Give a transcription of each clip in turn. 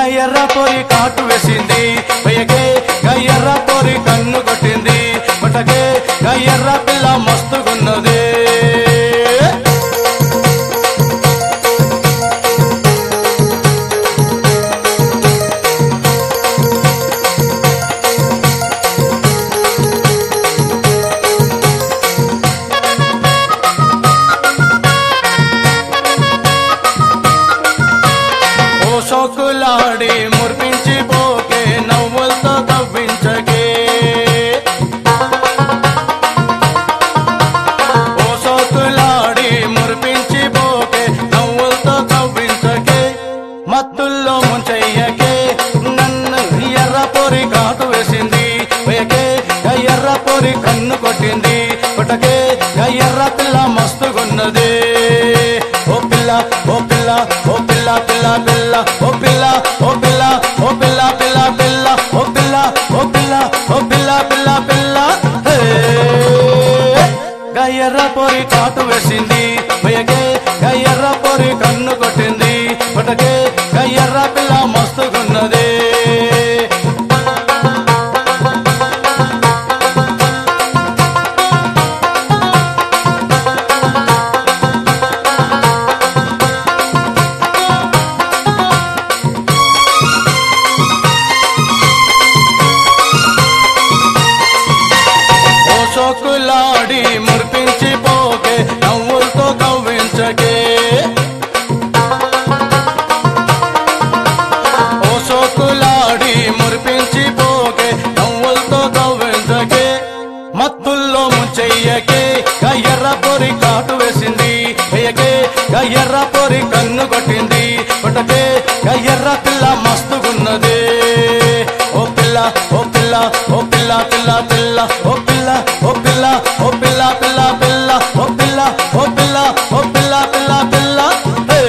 గయ్యర్ర పొరి కాటు వేసింది వెయ్యకే గయ్యర్ర పొరి కన్ను కొట్టింది పటకే గయ్యర్ర పిల్ల మస్తుగున్నది ఓ సోకులాడి మురిపించి పోకే నవ్వులతో కవ్వించకే ఓ సోకులాడి మురిపించి పోకే నవ్వులతో కవ్వించకే మత్తుల్లో ముంచెయ్యకే నన్ను ఎర్ర పొరి కాటు వేసింది వేయకే ఎర్ర పొరి కన్ను కొట్టింది కొట్టకే ఎర్ర పిల్ల మస్తుగున్నది ఓ పిల్ల ఓ పిల్ల ఓ పిల్ల పిల్ల పిల్ల ఓ పిల్ల ఓ పిల్ల ఓ పిల్ల పిల్ల పిల్ల ఓ పిల్ల ఓ పిల్ల ఓ పిల్ల పిల్ల పిల్ల హే. గయ్యర్ర పొరి కాటు వేసింది వెయ్యకే గయ్యర్ర పొరి కన్ను కొట్టింది కొట్టకే గయ్యర్ర పిల్ల మస్తుగున్నది ఓ సోకులాడి మురిపించి పోకే నవ్వులతో కవ్వించకే ఓ సోకులాడి మురిపించి పోకే నవ్వులతో కవ్వించకే మత్తుల్లో ముంచెయ్యకే గయ్యర్ర పొరి కాటు వేసింది వేయకే గయ్యర్ర పొరి కన్ను కొట్టింది కొట్టకే గయ్యర్ర పిల్ల మస్తుగున్నది ఓ పిల్ల ఓ పిల్ల ఓ పిల్ల పిల్ల పిల్ల ఓ పిల్ల ఓ పిల్ల ఓ పిల్ల పిల్ల పిల్ల ఓ పిల్ల ఓ పిల్ల ఓ పిల్ల పిల్ల పిల్ల హే.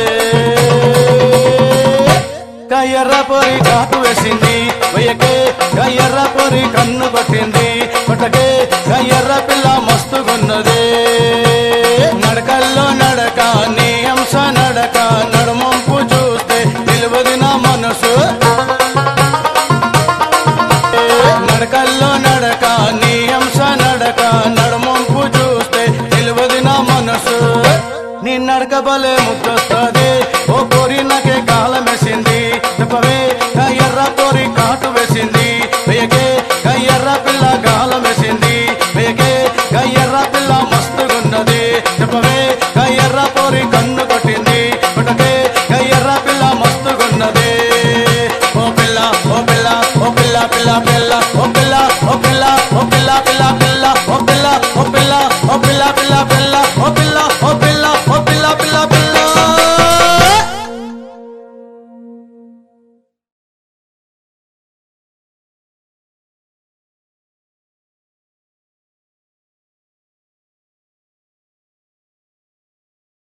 గయ్యర్ర పొరి కాటు వేసింది వెయ్యకే గయ్యర్ర పొరి కన్ను కొట్టింది కొట్టకే గయ్యర్ర పిల్ల మస్తుగున్నది నడకల్లో నడక నీ అంశ నడక నడుమంపు చూస్తే నిలువది నా మనసు